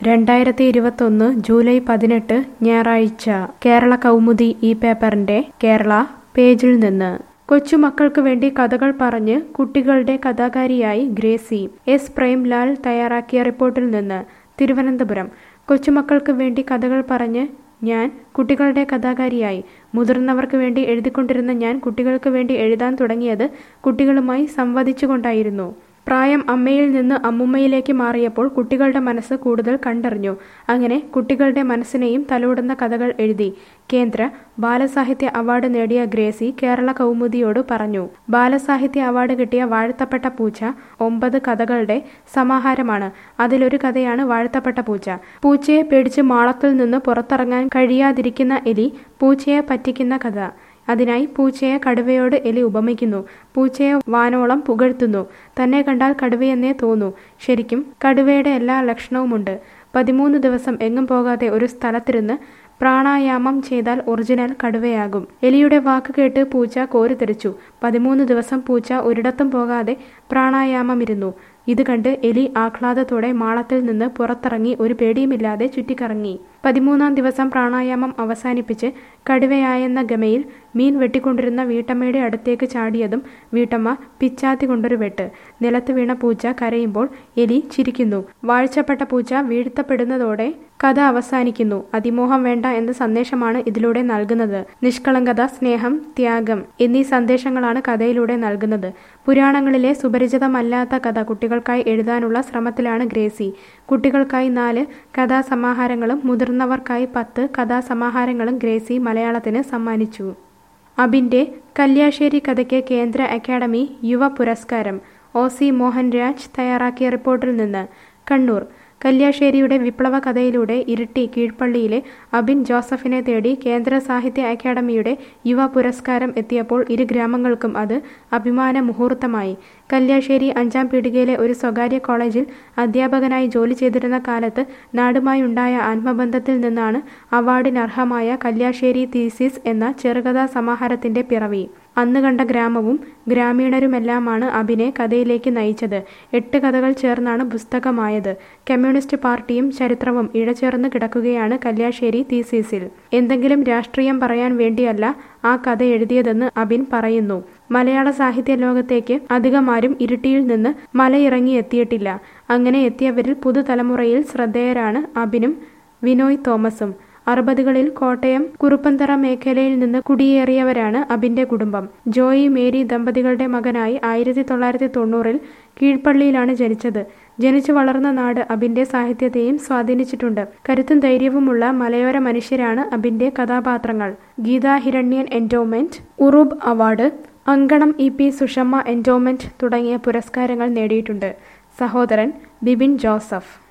രണ്ടായിരത്തി ഇരുപത്തൊന്ന് ജൂലൈ പതിനെട്ട് ഞായറാഴ്ച കേരള കൗമുദി ഈ പേപ്പറിന്റെ കേരള പേജിൽ നിന്ന് കൊച്ചുമക്കൾക്ക് വേണ്ടി കഥകൾ പറഞ്ഞ് കുട്ടികളുടെ കഥാകാരിയായി ഗ്രേസി എസ് പ്രേംലാൽ തയ്യാറാക്കിയ റിപ്പോർട്ടിൽ നിന്ന് തിരുവനന്തപുരം കൊച്ചുമക്കൾക്ക് വേണ്ടി കഥകൾ പറഞ്ഞ് ഞാൻ കുട്ടികളുടെ കഥാകാരിയായി മുതിർന്നവർക്ക് വേണ്ടി എഴുതിക്കൊണ്ടിരുന്ന ഞാൻ കുട്ടികൾക്ക് വേണ്ടി എഴുതാൻ തുടങ്ങിയത് കുട്ടികളുമായി സംവദിച്ചുകൊണ്ടായിരുന്നു പ്രായം അമ്മയിൽ നിന്ന് അമ്മുമ്മയിലേക്ക് മാറിയപ്പോൾ കുട്ടികളുടെ മനസ്സ് കൂടുതൽ കണ്ടറിഞ്ഞു അങ്ങനെ കുട്ടികളുടെ മനസ്സിനെയും തലോടുന്ന കഥകൾ എഴുതി കേന്ദ്ര ബാലസാഹിത്യ അവാർഡ് നേടിയ ഗ്രേസി കേരള കൗമുദിയോട് പറഞ്ഞു ബാലസാഹിത്യ അവാർഡ് കിട്ടിയ വാഴ്ത്തപ്പെട്ട പൂച്ച ഒമ്പത് കഥകളുടെ സമാഹാരമാണ് അതിലൊരു കഥയാണ് വാഴ്ത്തപ്പെട്ട പൂച്ച പൂച്ചയെ പേടിച്ച് മാളത്തിൽ നിന്ന് പുറത്തിറങ്ങാൻ കഴിയാതിരിക്കുന്ന എലി പൂച്ചയെ പറ്റിക്കുന്ന കഥ അതിനായി പൂച്ചയെ കടുവയോട് എലി ഉപമിക്കുന്നു പൂച്ചയെ വാനോളം പുകഴ്ത്തുന്നു തന്നെ കണ്ടാൽ കടുവയെന്നേ തോന്നൂ ശരിക്കും കടുവയുടെ എല്ലാ ലക്ഷണവുമുണ്ട് പതിമൂന്ന് ദിവസം എങ്ങും പോകാതെ ഒരു സ്ഥലത്തിരുന്ന് പ്രാണായാമം ചെയ്താൽ ഒറിജിനൽ കടുവയാകും എലിയുടെ വാക്ക് കേട്ട് പൂച്ച കോരിത്തെറിച്ചു പതിമൂന്ന് ദിവസം പൂച്ച ഒരിടത്തും പോകാതെ പ്രാണായാമമിരുന്നു ഇത് കണ്ട് എലി ആഹ്ലാദത്തോടെ മാളത്തിൽ നിന്ന് പുറത്തിറങ്ങി ഒരു പേടിയുമില്ലാതെ ചുറ്റിക്കറങ്ങി പതിമൂന്നാം ദിവസം പ്രാണായാമം അവസാനിപ്പിച്ച് കടുവയായെന്ന ഗമയിൽ മീൻ വെട്ടിക്കൊണ്ടിരുന്ന വീട്ടമ്മയുടെ അടുത്തേക്ക് ചാടിയതും വീട്ടമ്മ പിച്ചാത്തി കൊണ്ടൊരു വെട്ട് നിലത്ത് വീണ പൂച്ച കരയുമ്പോൾ എലി ചിരിക്കുന്നു വാഴ്ചപ്പെട്ട പൂച്ച വീഴ്ത്തപ്പെടുന്നതോടെ കഥ അവസാനിക്കുന്നു അതിമോഹം വേണ്ട എന്ന സന്ദേശമാണ് ഇതിലൂടെ നൽകുന്നത് നിഷ്കളങ്കത സ്നേഹം ത്യാഗം എന്നീ സന്ദേശങ്ങളാണ് കഥയിലൂടെ നൽകുന്നത് പുരാണങ്ങളിലെ സുപരിചിതമല്ലാത്ത കഥ കുട്ടികൾക്കായി എഴുതാനുള്ള ശ്രമത്തിലാണ് ഗ്രേസി കുട്ടികൾക്കായി നാല് കഥാസമാഹാരങ്ങളും മുതിർന്നവർക്കായി പത്ത് കഥാസമാഹാരങ്ങളും ഗ്രേസി മലയാളത്തിന് സമ്മാനിച്ചു അബിന്റെ കല്യാശ്ശേരി കഥയ്ക്ക് കേന്ദ്ര അക്കാദമി യുവ പുരസ്കാരം ഒ സി മോഹൻരാജ് തയ്യാറാക്കിയ റിപ്പോർട്ടിൽ നിന്ന് കണ്ണൂർ കല്യാശ്ശേരിയുടെ വിപ്ലവ കഥയിലൂടെ ഇരിട്ടി കീഴ്പള്ളിയിലെ അബിൻ ജോസഫിനെ തേടി കേന്ദ്ര സാഹിത്യ അക്കാദമിയുടെ യുവ പുരസ്കാരം എത്തിയപ്പോൾ ഇരു ഗ്രാമങ്ങൾക്കും അത് അഭിമാന മുഹൂർത്തമായി കല്യാശ്ശേരി അഞ്ചാം പീടികയിലെ ഒരു സ്വകാര്യ കോളേജിൽ അധ്യാപകനായി ജോലി ചെയ്തിരുന്ന കാലത്ത് നാടുമായുണ്ടായ ആത്മബന്ധത്തിൽ നിന്നാണ് അവാർഡിനർഹമായ കല്യാശ്ശേരി തീസിസ് എന്ന ചെറുകഥാ സമാഹാരത്തിന്റെ പിറവി അന്ന് കണ്ട ഗ്രാമവും ഗ്രാമീണരുമെല്ലാമാണ് അബിനെ കഥയിലേക്ക് നയിച്ചത് എട്ട് കഥകൾ ചേർന്നാണ് പുസ്തകമായത് കമ്മ്യൂണിസ്റ്റ് പാർട്ടിയും ചരിത്രവും ഇഴചേർന്ന് കിടക്കുകയാണ് കല്യാശ്ശേരി തീസീസിൽ എന്തെങ്കിലും രാഷ്ട്രീയം പറയാൻ വേണ്ടിയല്ല ആ കഥ എഴുതിയതെന്ന് അബിൻ പറയുന്നു മലയാള സാഹിത്യ ലോകത്തേക്ക് അധികമാരും ഇരിട്ടിയിൽ നിന്ന് മലയിറങ്ങി എത്തിയിട്ടില്ല അങ്ങനെ എത്തിയവരിൽ പുതുതലമുറയിൽ ശ്രദ്ധേയരാണ് അബിനും വിനോയ് തോമസും അറുപതുകളിൽ കോട്ടയം കുറുപ്പന്തറ മേഖലയിൽ നിന്ന് കുടിയേറിയവരാണ് അബിന്റെ കുടുംബം ജോയി മേരി ദമ്പതികളുടെ മകനായി ആയിരത്തി തൊള്ളായിരത്തി തൊണ്ണൂറിൽ കീഴ്പള്ളിയിലാണ് ജനിച്ചത് ജനിച്ചു വളർന്ന നാട് അബിന്റെ സാഹിത്യത്തെയും സ്വാധീനിച്ചിട്ടുണ്ട് കരുത്തും ധൈര്യവുമുള്ള മലയോര മനുഷ്യരാണ് അബിന്റെ കഥാപാത്രങ്ങൾ Geetha Hiranyan endowment Uroob award Ankanam E P Sushama endowment തുടങ്ങിയ പുരസ്കാരങ്ങൾ നേടിയിട്ടുണ്ട് സഹോദരൻ ബിബിൻ ജോസഫ്